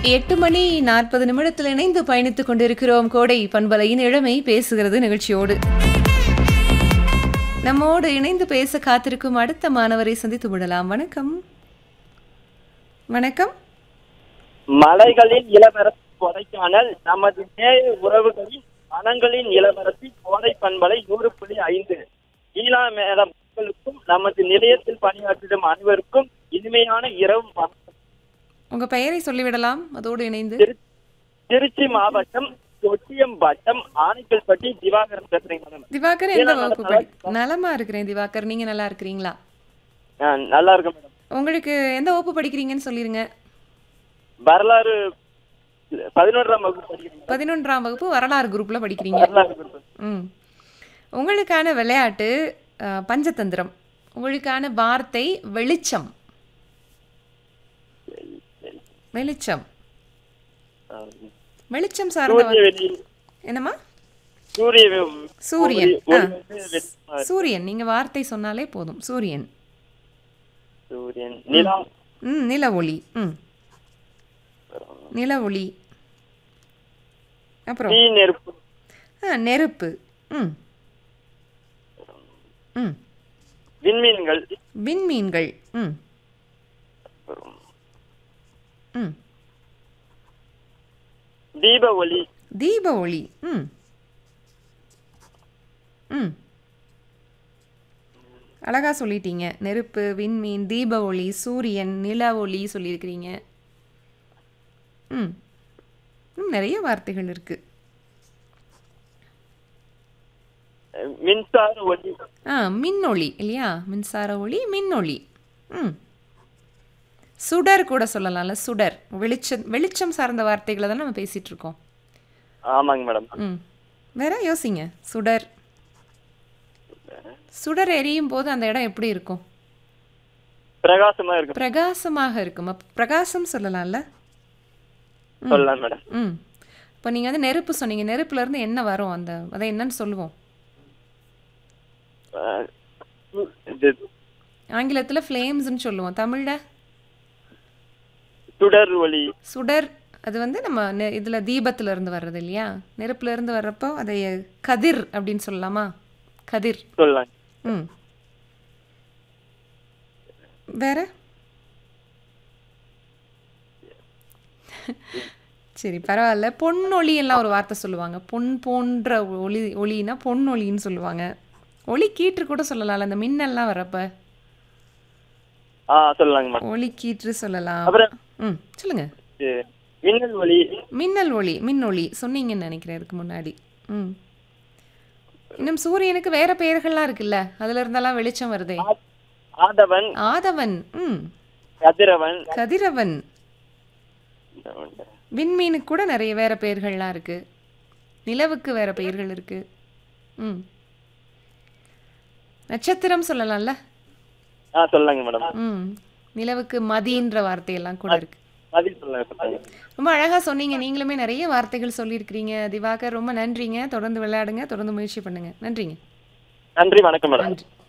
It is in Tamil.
எட்டு மணி நாற்பது நிமிடத்தில் இணைந்து பயணித்துக் கொண்டிருக்கிறோம் கோடை பண்பலையின் இளமை பேசுகிறது நிகழ்ச்சியோடு நம்மோடு இணைந்து பேச காத்திருக்கும் அடுத்த மாணவரை சந்தித்து விடலாம் வணக்கம் வணக்கம் மலைகளின் இளவரசி கொடைக்கானல் நமது நேய உறவுகளின் வனங்களின் இளவரசி கோடை பண்பலை நூறு புள்ளி ஐந்து ஈழா மேல மக்களுக்கும் நமது நிலையத்தில் பணியாற்றிடும் அனைவருக்கும் இனிமையான இரவு வணக்கம். உங்க பெயரை சொல்லிவிடலாம் அதோடு இணைந்து திரு- திருச்சி மாவட்டம் தொட்டியம் வட்டம் ஆனைக்கல்பட்டி திவாகரன் பேசுறேங்க மேடம் திவாகர் எந்த ஏன்னா வகுப்பு நல்லா படி நலமா இருக்கிறேன் திவாகர் நீங்க நல்லா இருக்கிறீங்களா ஆ, நல்லா இருக்கும் மேடம் உங்களுக்கு எந்த வகுப்பு படிக்கிறீங்கன்னு சொல்லிருங்க வரலாறு பதினொன்றாம் வகுப்பு படிக்கிறேன் பதினொன்றாம் வகுப்பு வரலாறு குரூப்ல படிக்கிறீங்க வரலாறு group. ம் உங்களுக்கான விளையாட்டு அஹ், பஞ்சதந்திரம் உங்களுக்கான வார்த்தை வெளிச்சம் வெளிச்சம் ஆ, வெளிச்சம் சார்ந்த சூரிய வார்த்தை. வெளி என்னம்மா சூரிய வெ- சூரியன் ஒளி ஆ. வந்து வெ- சூரியன் நீங்க வார்த்தை சொன்னாலே போதும் சூரியன் சூரியன் நிலா ம் நில ஒளி ம் நில ஒளி அப்புறம் தீ நெருப்பு ஆ நெருப்பு ம் ம் விண்மீன்கள் விண்மீன்கள் ம் ம் தீப ஒளி தீப ஒளி ம் ம் அழகா சொல்லிட்டீங்க நெருப்பு விண்மீன் தீப ஒளி சூரியன் நில ஒளி சொல்லியிருக்கிறீங்க ம் இன்னும் நிறைய வார்த்தைகள் இருக்கு மின்சார ஒளி ஆ மின்னொளி இல்லையா மின்சார ஒளி மின்னொளி ம் சுடர் கூட சொல்லலாம்ல சுடர் வெளிச்சம் வெளிச்சம் சார்ந்த வார்த்தைகளை தான் நம்ம பேசிட்டு இருக்கோம் ஆமாங்க மேடம் ம் வேற யோசிங்க சுடர் சுடர் எரியும் போது அந்த இடம் எப்படி இருக்கும் பிரகாசமா இருக்கு பிரகாசமாக இருக்கும் அப்ப பிரகாசம் சொல்லலாம்ல சொல்லலாம் மேடம் ம் இப்போ நீங்கள் வந்து நெருப்பு சொன்னீங்க நெருப்புல இருந்து என்ன வரும் அந்த அதை என்னன்னு சொல்லுவோம் அஹ், இது ஆங்கிலத்தில் ஃப்ளேம்ஸ்னு சொல்லுவோம் தமிழில் சுடர் ஒளி சுடர் அது வந்து நம்ம நெ இதில் தீபத்துல இருந்து வர்றது இல்லையா நெருப்புல இருந்து வர்றப்போ அதை கதிர் அப்படின்னு சொல்லலாமா கதிர் சொல்லலாம் ம் வேற சரி பரவாயில்ல பொன்னொளி எல்லாம் ஒரு வார்த்தை சொல்லுவாங்க பொன் போன்ற ஒளி ஒளினா பொன்னொளின்னு சொல்லுவாங்க ஒளி கீற்று கூட சொல்லலாம்ல அந்த மின்னல்லாம் வரப்ப ஆ சொல்லலாங்க மேடம் ஒளி கீற்று சொல்லலாம் அப்புறம் ம் சொல்லுங்க இது மின்னல் ஒளி மின்னல் ஒளி மின்னொளி சொன்னீங்கன்னு நினைக்கிறேன் இதுக்கு முன்னாடி ம் இன்னும் சூரியனுக்கு வேற பெயர்கள்லாம் இருக்குல்ல அதுல இருந்தெல்லாம் வெளிச்சம் வருதே ஆ- ஆதவன் ஆதவன் ம் கதிரவன் கதிரவன் விண்மீனுக்கு கூட நிறைய வேற பெயர்கள்லாம் இருக்கு நிலவுக்கு வேற பெயர்கள் இருக்கு ம் நட்சத்திரம் சொல்லலாம்ல ஆ சொல்லலாங்க மேடம் ம் நிலவுக்கு மதின்ற வார்த்தையெல்லாம் கூட இருக்கு பதில் சொல்லலாம் சொல்லுங்க ரொம்ப அழகா சொன்னீங்க நீங்களுமே நிறைய வார்த்தைகள் சொல்லியிருக்கிறீங்க திவாகர் ரொம்ப நன்றிங்க தொடர்ந்து விளையாடுங்க தொடர்ந்து முயற்சி பண்ணுங்க நன்றிங்க நன்றி வணக்கம் மேடம் நன்றி